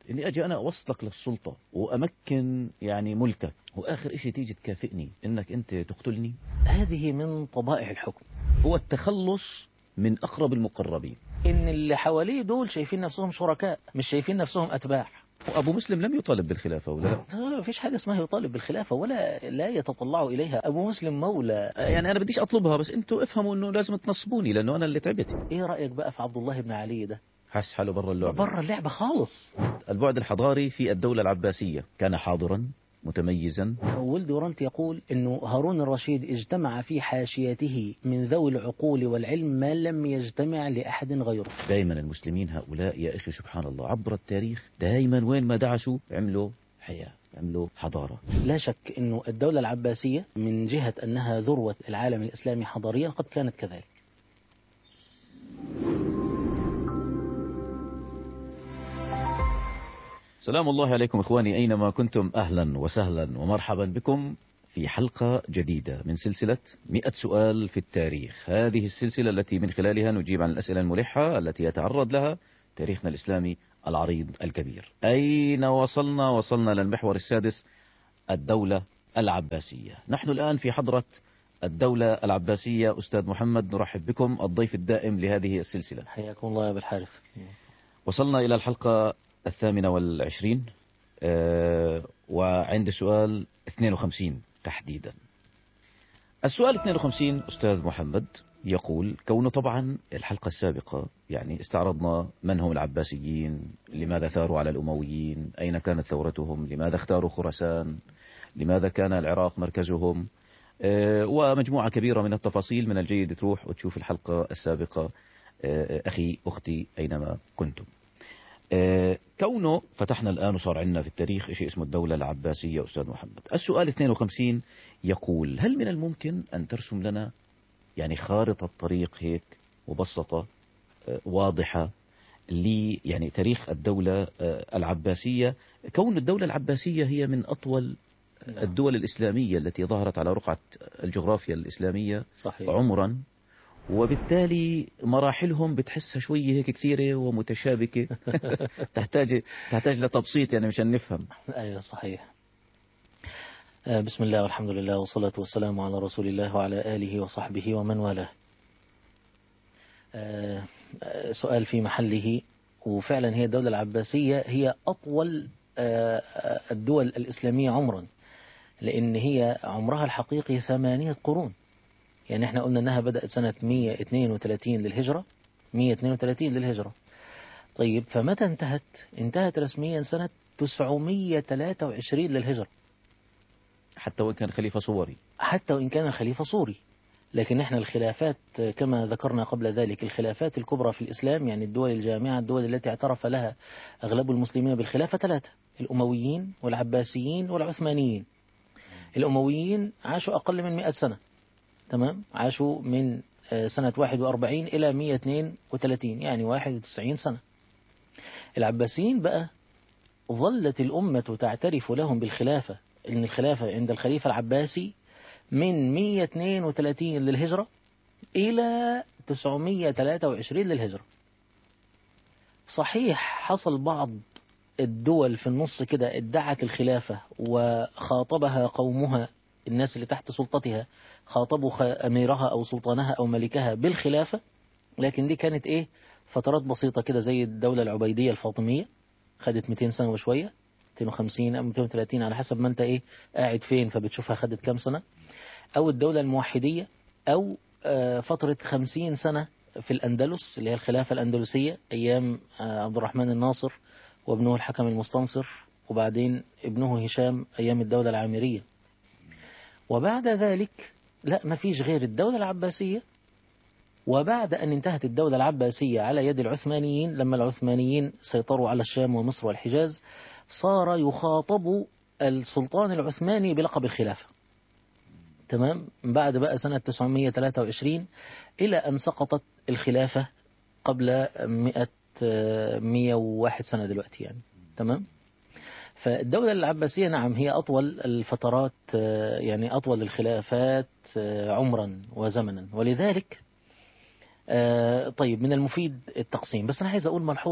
اني اجي انا اوصلك للسلطه وامكن يعني ملكك واخر شيء تيجي تكافئني انك انت تقتلني هذه من طبائع الحكم هو التخلص من اقرب المقربين ان اللي حواليه دول شايفين نفسهم شركاء مش شايفين نفسهم اتباع ابو مسلم لم يطالب بالخلافه ولا لا ما فيش حاجه اسمها يطالب بالخلافه ولا لا يتطلع اليها ابو مسلم مولى يعني انا بديش اطلبها بس انتوا افهموا انه لازم تنصبوني لانه انا اللي تعبت ايه رايك بقى في عبد الله بن علي ده حس حاله برا اللعبه بره اللعبه خالص البعد الحضاري في الدوله العباسيه كان حاضرا متميزا ولد دورانت يقول انه هارون الرشيد اجتمع في حاشيته من ذوي العقول والعلم ما لم يجتمع لاحد غيره دائما المسلمين هؤلاء يا اخي سبحان الله عبر التاريخ دائما وين ما دعسوا عملوا حياه عملوا حضاره لا شك انه الدوله العباسيه من جهه انها ذروه العالم الاسلامي حضاريا قد كانت كذلك سلام الله عليكم اخواني اينما كنتم اهلا وسهلا ومرحبا بكم في حلقة جديدة من سلسلة 100 سؤال في التاريخ هذه السلسلة التي من خلالها نجيب عن الأسئلة الملحة التي يتعرض لها تاريخنا الإسلامي العريض الكبير أين وصلنا؟ وصلنا للمحور السادس الدولة العباسية نحن الآن في حضرة الدولة العباسية أستاذ محمد نرحب بكم الضيف الدائم لهذه السلسلة حياكم الله يا أبو الحارث وصلنا إلى الحلقة الثامنة والعشرين أه وعند سؤال 52 تحديدا السؤال 52 أستاذ محمد يقول كونه طبعا الحلقة السابقة يعني استعرضنا من هم العباسيين لماذا ثاروا على الأمويين أين كانت ثورتهم لماذا اختاروا خراسان لماذا كان العراق مركزهم أه ومجموعة كبيرة من التفاصيل من الجيد تروح وتشوف الحلقة السابقة أه أخي أختي أينما كنتم آه كونه فتحنا الآن وصار عندنا في التاريخ شيء اسمه الدولة العباسية أستاذ محمد السؤال 52 يقول هل من الممكن أن ترسم لنا يعني خارطة طريق هيك مبسطة آه واضحة لي يعني تاريخ الدولة آه العباسية كون الدولة العباسية هي من أطول الدول الإسلامية التي ظهرت على رقعة الجغرافيا الإسلامية صحيح. عمرا وبالتالي مراحلهم بتحسها شوية هيك كثيرة ومتشابكة تحتاج تحتاج لتبسيط يعني مشان نفهم أيوة صحيح بسم الله والحمد لله والصلاة والسلام على رسول الله وعلى آله وصحبه ومن والاه سؤال في محله وفعلا هي الدولة العباسية هي أطول الدول الإسلامية عمرا لأن هي عمرها الحقيقي ثمانية قرون يعني احنا قلنا انها بدأت سنة 132 للهجرة 132 للهجرة طيب فمتى انتهت انتهت رسميا سنة 923 للهجرة حتى وإن كان خليفة صوري حتى وإن كان الخليفة صوري لكن احنا الخلافات كما ذكرنا قبل ذلك الخلافات الكبرى في الإسلام يعني الدول الجامعة الدول التي اعترف لها أغلب المسلمين بالخلافة ثلاثة الأمويين والعباسيين والعثمانيين الأمويين عاشوا أقل من 100 سنة تمام عاشوا من سنة 41 إلى 132 يعني 91 سنة العباسيين بقى ظلت الأمة تعترف لهم بالخلافة إن الخلافة عند الخليفة العباسي من 132 للهجرة إلى 923 للهجرة صحيح حصل بعض الدول في النص كده ادعت الخلافة وخاطبها قومها الناس اللي تحت سلطتها خاطبوا أميرها أو سلطانها أو ملكها بالخلافة لكن دي كانت إيه فترات بسيطة كده زي الدولة العبيدية الفاطمية خدت 200 سنة وشوية 250 أو 230 على حسب ما أنت إيه قاعد فين فبتشوفها خدت كام سنة أو الدولة الموحدية أو فترة 50 سنة في الأندلس اللي هي الخلافة الأندلسية أيام عبد الرحمن الناصر وابنه الحكم المستنصر وبعدين ابنه هشام أيام الدولة العامرية وبعد ذلك لا ما فيش غير الدولة العباسية وبعد أن انتهت الدولة العباسية على يد العثمانيين لما العثمانيين سيطروا على الشام ومصر والحجاز صار يخاطب السلطان العثماني بلقب الخلافة تمام بعد بقى سنة 923 إلى أن سقطت الخلافة قبل 100 101 سنة دلوقتي يعني تمام فالدولة العباسية نعم هي أطول الفترات يعني أطول الخلافات عمرا وزمنا ولذلك طيب من المفيد التقسيم بس أنا عايز أقول ملحوظة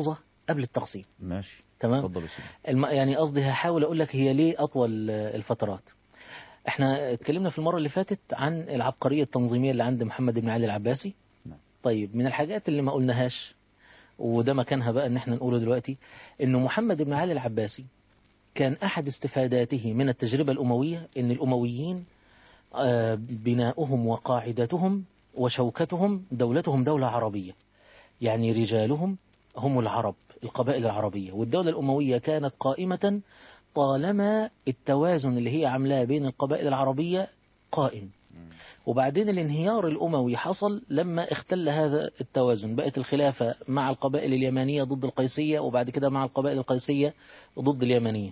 قبل التقسيم ماشي تمام اتفضل يا سيدي الم... يعني قصدي هحاول اقول لك هي ليه اطول آه، الفترات احنا اتكلمنا في المره اللي فاتت عن العبقريه التنظيميه اللي عند محمد بن علي العباسي نعم. طيب من الحاجات اللي ما قلناهاش وده مكانها بقى ان احنا نقوله دلوقتي انه محمد بن علي العباسي كان احد استفاداته من التجربه الامويه ان الامويين آه، بناؤهم وقاعدتهم وشوكتهم دولتهم دوله عربيه يعني رجالهم هم العرب القبائل العربية والدولة الأموية كانت قائمة طالما التوازن اللي هي عاملاه بين القبائل العربية قائم وبعدين الانهيار الأموي حصل لما اختل هذا التوازن بقت الخلافة مع القبائل اليمانية ضد القيسية وبعد كده مع القبائل القيسية ضد اليمانية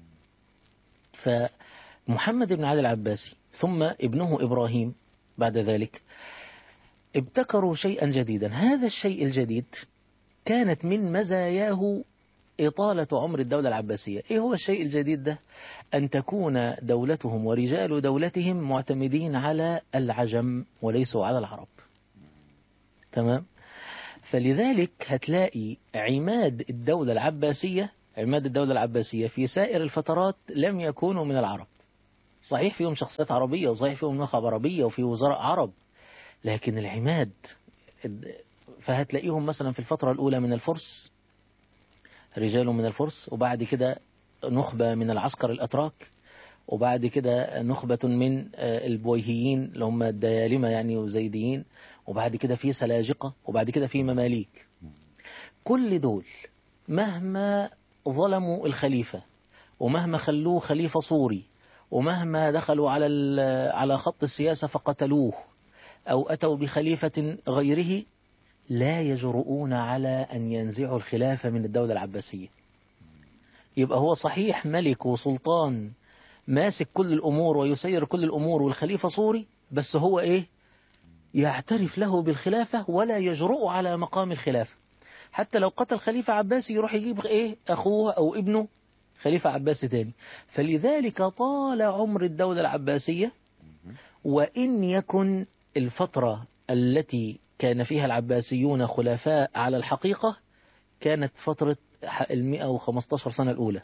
فمحمد بن علي العباسي ثم ابنه إبراهيم بعد ذلك ابتكروا شيئا جديدا هذا الشيء الجديد كانت من مزاياه إطالة عمر الدولة العباسية إيه هو الشيء الجديد ده أن تكون دولتهم ورجال دولتهم معتمدين على العجم وليسوا على العرب تمام فلذلك هتلاقي عماد الدولة العباسية عماد الدولة العباسية في سائر الفترات لم يكونوا من العرب صحيح فيهم شخصيات عربية وصحيح فيهم نخب عربية وفي وزراء عرب لكن العماد فهتلاقيهم مثلا في الفترة الأولى من الفرس رجال من الفرس وبعد كده نخبة من العسكر الأتراك وبعد كده نخبة من آه، البويهيين اللي هم الديالمة يعني وزيديين وبعد كده في سلاجقة وبعد كده في مماليك كل دول مهما ظلموا الخليفة ومهما خلوه خليفة صوري ومهما دخلوا على ال- على خط السياسة فقتلوه أو أتوا بخليفة غيره لا يجرؤون على أن ينزعوا الخلافة من الدولة العباسية يبقى هو صحيح ملك وسلطان ماسك كل الأمور ويسير كل الأمور والخليفة صوري بس هو إيه يعترف له بالخلافة ولا يجرؤ على مقام الخلافة حتى لو قتل خليفة عباسي يروح يجيب إيه أخوه أو ابنه خليفة عباسي تاني فلذلك طال عمر الدولة العباسية وإن يكن الفترة التي كان فيها العباسيون خلفاء على الحقيقة كانت فترة المئة وخمستاشر سنة الأولى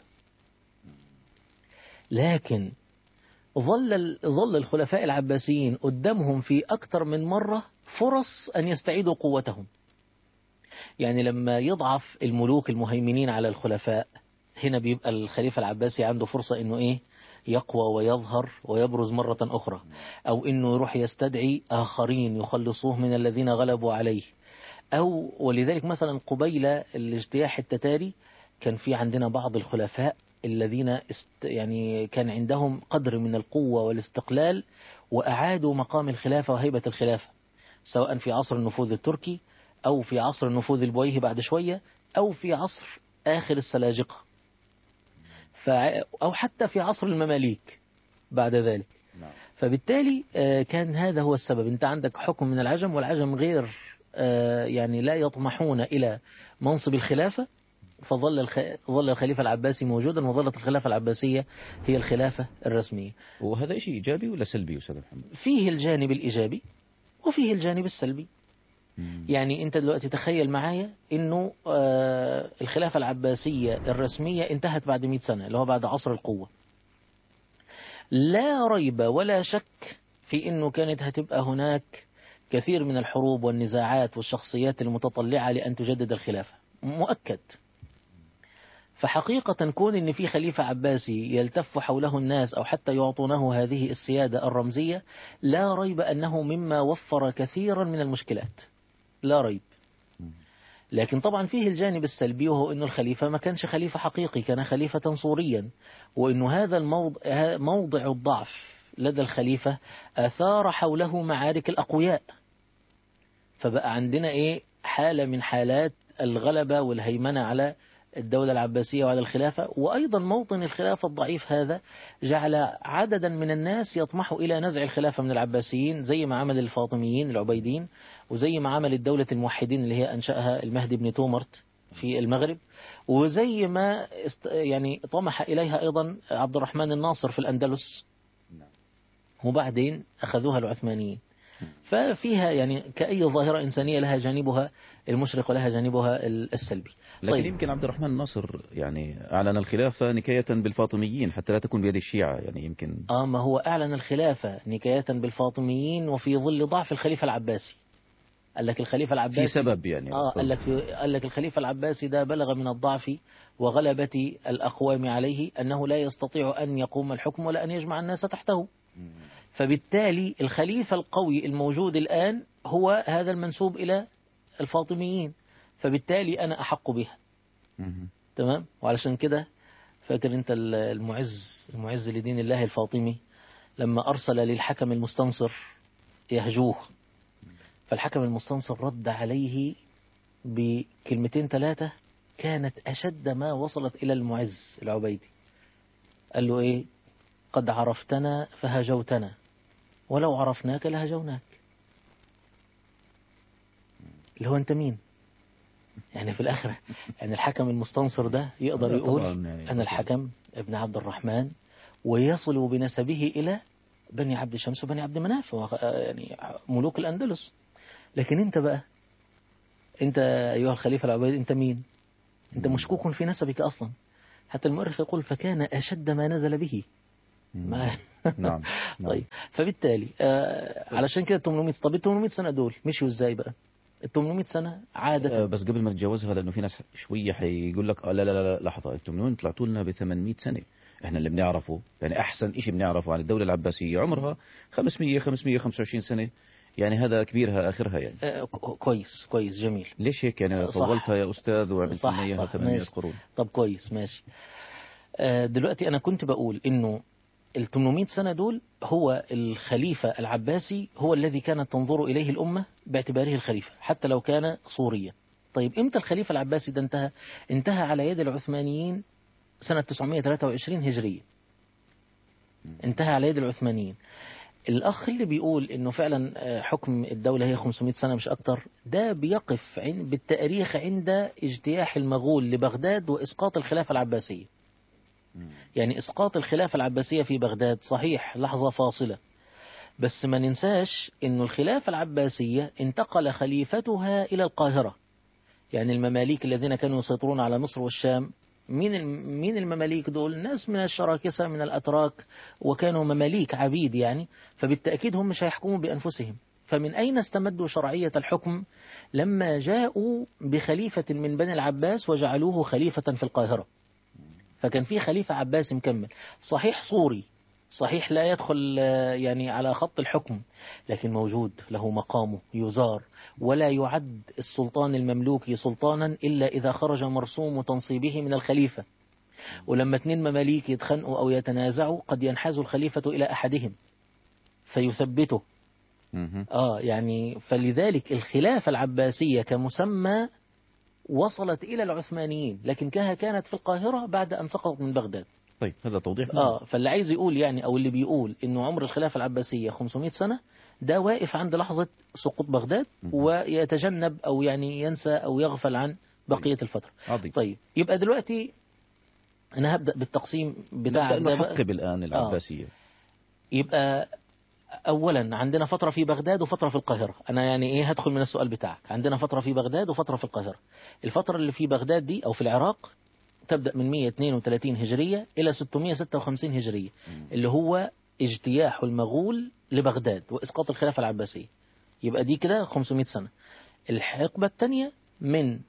لكن ظل ظل الخلفاء العباسيين قدامهم في أكثر من مرة فرص أن يستعيدوا قوتهم يعني لما يضعف الملوك المهيمنين على الخلفاء هنا بيبقى الخليفة العباسي عنده فرصة انه ايه يقوى ويظهر ويبرز مرة أخرى أو أنه يروح يستدعي آخرين يخلصوه من الذين غلبوا عليه أو ولذلك مثلا قبيل الاجتياح التتاري كان في عندنا بعض الخلفاء الذين است يعني كان عندهم قدر من القوة والاستقلال وأعادوا مقام الخلافة وهيبة الخلافة سواء في عصر النفوذ التركي أو في عصر النفوذ البويهي بعد شوية أو في عصر آخر السلاجقة ف... أو حتى في عصر المماليك بعد ذلك نعم. فبالتالي آه، كان هذا هو السبب أنت عندك حكم من العجم والعجم غير آه، يعني لا يطمحون إلى منصب الخلافة فظل الخ... ظل الخليفة العباسي موجودا وظلت الخلافة العباسية هي الخلافة الرسمية وهذا شيء إيجابي ولا سلبي أستاذ محمد؟ فيه الجانب الإيجابي وفيه الجانب السلبي مم. يعني انت دلوقتي تخيل معايا انه آه، الخلافة العباسية الرسمية انتهت بعد 100 سنة اللي هو بعد عصر القوة لا ريب ولا شك في انه كانت هتبقى هناك كثير من الحروب والنزاعات والشخصيات المتطلعة لأن تجدد الخلافة مؤكد فحقيقة كون ان في خليفة عباسي يلتف حوله الناس او حتى يعطونه هذه السيادة الرمزية لا ريب انه مما وفر كثيرا من المشكلات لا ريب لكن طبعا فيه الجانب السلبي وهو أن الخليفة ما كانش خليفة حقيقي كان خليفة صوريا وأنه هذا الموضع ها- موضع الضعف لدى الخليفة أثار حوله معارك الأقوياء فبقى عندنا إيه حالة من حالات الغلبة والهيمنة على الدولة العباسية وعلى الخلافة وأيضا موطن الخلافة الضعيف هذا جعل عددا من الناس يطمحوا إلى نزع الخلافة من العباسيين زي ما عمل الفاطميين العبيدين وزي ما عمل الدولة الموحدين اللي هي أنشأها المهدي بن تومرت في المغرب وزي ما است يعني طمح إليها أيضا عبد الرحمن الناصر في الأندلس نعم. وبعدين أخذوها العثمانيين ففيها يعني كأي ظاهرة إنسانية لها جانبها المشرق ولها جانبها السلبي لكن طيب. يمكن عبد الرحمن الناصر يعني أعلن الخلافة نكاية بالفاطميين حتى لا تكون بيد الشيعة يعني يمكن آه ما هو أعلن الخلافة نكاية بالفاطميين وفي ظل ضعف الخليفة العباسي قال لك الخليفة العباسي في سبب يعني اه قال لك في قال لك الخليفة العباسي ده بلغ من الضعف وغلبة الأقوام عليه أنه لا يستطيع أن يقوم الحكم ولا أن يجمع الناس تحته فبالتالي الخليفة القوي الموجود الآن هو هذا المنسوب إلى الفاطميين فبالتالي أنا أحق بها مم. تمام وعلشان كده فاكر انت المعز المعز لدين الله الفاطمي لما أرسل للحكم المستنصر يهجوه فالحكم المستنصر رد عليه بكلمتين ثلاثة كانت أشد ما وصلت إلى المعز العبيدي قال له إيه قد عرفتنا فهجوتنا ولو عرفناك لهجوناك اللي هو أنت مين يعني في الآخرة يعني الحكم المستنصر ده يقدر يقول طبعاً يعني أنا الحكم ابن عبد الرحمن ويصل بنسبه إلى بني عبد شمس وبني عبد مناف وغ- يعني ملوك الأندلس لكن أنت بقى أنت أيها الخليفة العبيدي أنت مين أنت مشكوك في نسبك أصلا حتى المؤرخ يقول فكان أشد ما نزل به مم. ما نعم نعم. طيب فبالتالي آه علشان كده 800 طب ال 800 سنة دول مشوا ازاي بقى؟ ال 800 سنة عادة آه، بس قبل ما نتجاوزها لانه في ناس شويه حيقول لك آه لا لا لا لحظه انتم من وين طلعتوا لنا ب 800 سنه احنا اللي بنعرفه يعني احسن شيء بنعرفه عن الدوله العباسيه عمرها 500 525 سنه يعني هذا كبيرها اخرها يعني آه كو- كويس كويس جميل ليش هيك يعني صح. طولتها يا استاذ وعملت صح، لنا اياها صح، 800 ماشي. قرون طب كويس ماشي آه دلوقتي أنا كنت بقول إنه ال 800 سنة دول هو الخليفة العباسي هو الذي كانت تنظر إليه الأمة باعتباره الخليفة حتى لو كان صوريا طيب إمتى الخليفة العباسي ده انتهى انتهى على يد العثمانيين سنة 923 هجرية انتهى على يد العثمانيين الأخ اللي بيقول إنه فعلا آه، حكم الدولة هي 500 سنة مش أكتر ده بيقف عن- بالتاريخ عند اجتياح المغول لبغداد وإسقاط الخلافة العباسية يعني إسقاط الخلافة العباسية في بغداد صحيح لحظة فاصلة بس ما ننساش إنه الخلافة العباسية انتقل خليفتها إلى القاهرة يعني المماليك الذين كانوا يسيطرون على مصر والشام مين الم- مين المماليك دول ناس من الشراكسة من الأتراك وكانوا مماليك عبيد يعني فبالتأكيد هم مش هيحكموا بأنفسهم فمن أين استمدوا شرعية الحكم لما جاءوا بخليفة من بني العباس وجعلوه خليفة في القاهرة فكان في خليفة عباسي مكمل صحيح صوري صحيح لا يدخل آه، يعني على خط الحكم لكن موجود له مقامه يزار ولا يعد السلطان المملوكي سلطانا إلا إذا خرج مرسوم تنصيبه من الخليفة ولما اتنين مماليك يتخانقوا أو يتنازعوا قد ينحاز الخليفة إلى أحدهم فيثبته مهم. آه يعني فلذلك الخلافة العباسية كمسمى وصلت إلى العثمانيين لكنها كانت في القاهرة بعد أن سقطت من بغداد طيب هذا توضيح اه فاللي عايز يقول يعني او اللي بيقول انه عمر الخلافه العباسيه 500 سنه ده واقف عند لحظه سقوط بغداد مهم. ويتجنب او يعني ينسى او يغفل عن بقيه الفتره. عظيم طيب يبقى دلوقتي انا هبدا بالتقسيم بتاع نبدأ ده بقى. نحقب الان العباسيه يبقى اولا عندنا فتره في بغداد وفتره في القاهره انا يعني ايه هدخل من السؤال بتاعك عندنا فتره في بغداد وفتره في القاهره الفتره اللي في بغداد دي او في العراق تبدا من 132 هجريه الى 656 هجريه اللي هو اجتياح المغول لبغداد واسقاط الخلافه العباسيه يبقى دي كده 500 سنه الحقبه الثانيه من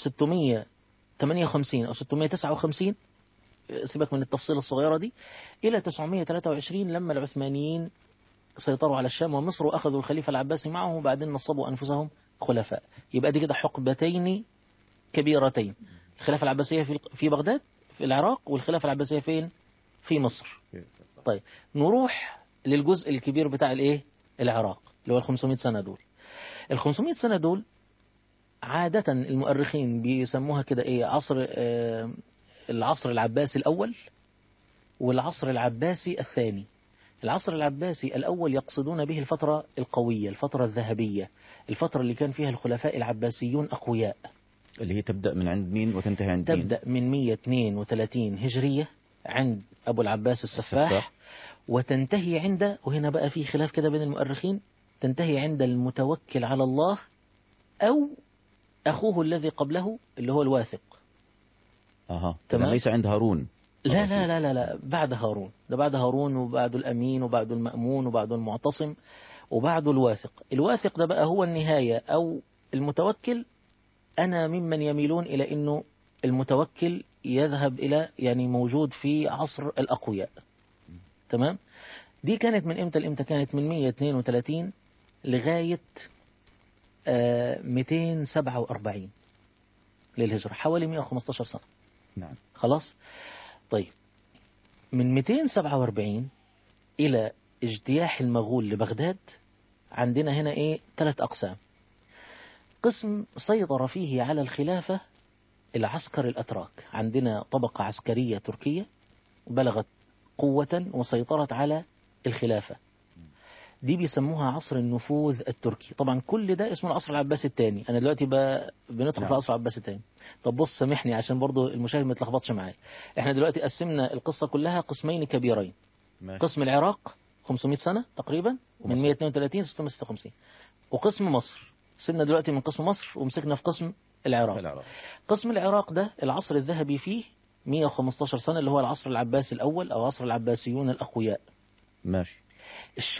658 او 659 سيبك من التفصيل الصغيره دي الى 923 لما العثمانيين سيطروا على الشام ومصر واخذوا الخليفه العباسي معهم وبعدين نصبوا انفسهم خلفاء يبقى دي كده حقبتين كبيرتين الخلافه العباسيه في في بغداد في العراق والخلافه العباسيه فين في مصر طيب نروح للجزء الكبير بتاع الايه العراق اللي هو ال 500 سنه دول ال 500 سنه دول عاده المؤرخين بيسموها كده ايه عصر آه العصر العباسي الاول والعصر العباسي الثاني العصر العباسي الأول يقصدون به الفترة القوية الفترة الذهبية الفترة اللي كان فيها الخلفاء العباسيون أقوياء اللي هي تبدا من عند مين وتنتهي عند مين تبدأ من 132 هجرية عند أبو العباس السفاح السفاح. وتنتهي عند وهنا بقى في خلاف كده بين المؤرخين تنتهي عند المتوكل على الله أو أخوه الذي قبله اللي هو الواثق أها تمام. تمام ليس عند هارون لا لا لا لا لا بعد هارون ده بعد هارون وبعد الأمين وبعد المأمون وبعد المعتصم وبعد الواثق الواثق ده بقى هو النهاية أو المتوكل أنا ممن يميلون إلى أنه المتوكل يذهب إلى يعني موجود في عصر الأقوياء تمام دي كانت من إمتى لإمتى كانت من 132 لغاية آه 247 للهجرة حوالي 115 سنة نعم خلاص طيب من 247 إلى اجتياح المغول لبغداد عندنا هنا إيه ثلاث أقسام قسم سيطر فيه على الخلافة العسكر الأتراك عندنا طبقة عسكرية تركية بلغت قوة وسيطرت على الخلافة دي بيسموها عصر النفوذ التركي طبعا كل ده اسمه العصر العباسي الثاني انا دلوقتي ب... بندخل في نعم. العصر العباسي الثاني طب بص سامحني عشان برضو المشاهد ما يتلخبطش معايا احنا دلوقتي قسمنا القصة كلها قسمين كبيرين ماشي. قسم العراق 500 سنة تقريبا من ومصر. 132 ل 656 وقسم مصر سيبنا دلوقتي من قسم مصر ومسكنا في قسم العراق العراق قسم العراق ده العصر الذهبي فيه 115 سنة اللي هو العصر العباسي الأول أو عصر العباسيون الأقوياء ماشي